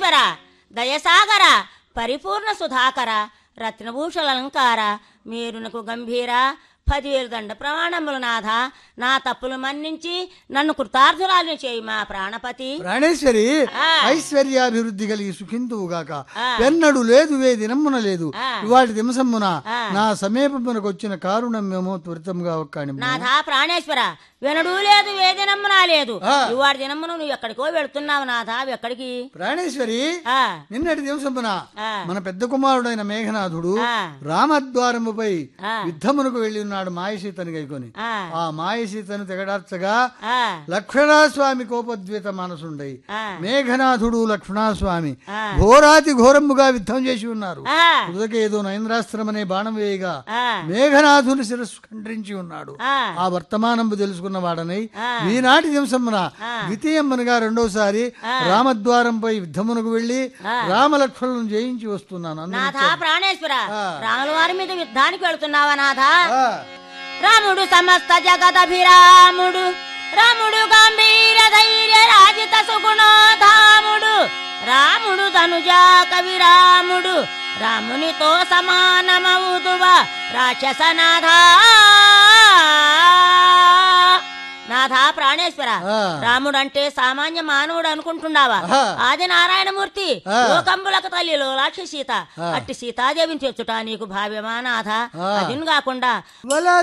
ప్రాణేశ్వర దయసాగర పరిపూర్ణ సుధాకర రత్నభూషల అలంకార మీరునకు గంభీర పదివేలు దండ ప్రమాణములు నాథ నా తప్పులు మన్నించి నన్ను కృతార్థురాలు చేయి మా ప్రాణపతి ప్రాణేశ్వరి ఆ. ఐశ్వర్యాభివృద్ధి కలిగి సుఖింతువుగాక ఆ. వెన్నడు లేదు వే దినమ్మున లేదు ఆ. ఇవాటి దిమసమ్మున ఆ. నా సమీపమునకు వచ్చిన కారుణ్యమేమో త్వరితంగా ఒక్కాని నాథా ప్రాణేశ్వర వినడు లేదు వేదినమ్మునా లేదు ఆ. ఇవాడి దినమ్మును నువ్వు ఎక్కడికో వెళుతున్నావు నాథా ఎక్కడికి ప్రాణేశ్వరి ఆ నిన్నటి దివసమున ఆ. మన పెద్ద కుమారుడైన మేఘనాథుడు ఆ. రామద్వారముపై ఆ. యుద్ధమునకు వెళ్లి ఉన్నాడు మాయసీతని గైకొని ఆ. ఆ మాయసీతను తెగడార్చగా ఆ లక్ష్మణస్వామి కోపద్వేత మనసుండై ఆ. మేఘనాథుడు లక్ష్మణస్వామి ఆ. ఘోరాతి ఘోరముగా యుద్ధం చేసి ఉన్నారు ఆ ఏదో నైంద్రాస్త్రం అనే బాణం వేయగా ఆ మేఘనాథుని శిరస్సు ఖండ్రించి ఉన్నాడు ఆ. ఆ వర్తమానంబు తెలుసుకున్న వాడనై ఆ. ఈనాటి దివసమున ఆ. ద్వితీయమ్మనుగా రెండోసారి రామద్వారంపై యుద్ధమునకు వెళ్లి ఆ. రామలక్ష్మణులను జయించి వస్తున్నాను అందుకు నాథా ప్రాణేశ్వర ఆ. రాముల వారి మీద యుద్ధానికి వెళుతున్నావా నాథా ఆ, రాముడు సమస్త జగదభిరాముడు రాముడు గంభీర ధైర్య రాజిత సుగుణోధాముడు రాముడు ధనుజా కవి రాముడు రామునితో సమానమవుదువా రాక్షసనాథా నాథా ప్రాణేశ్వర ఆ. రాముడు అంటే సామాన్య మానవుడు అనుకుంటున్నావా ఆహా. ఆది నారాయణమూర్తి ఆ. లోకంబులకు తల్లిలో లాక్ష సీత అట్టి సీతాదేవిని తెచ్చుట నీకు భావ్యమా నాథ ఆ. అదిను కాకుండా వలా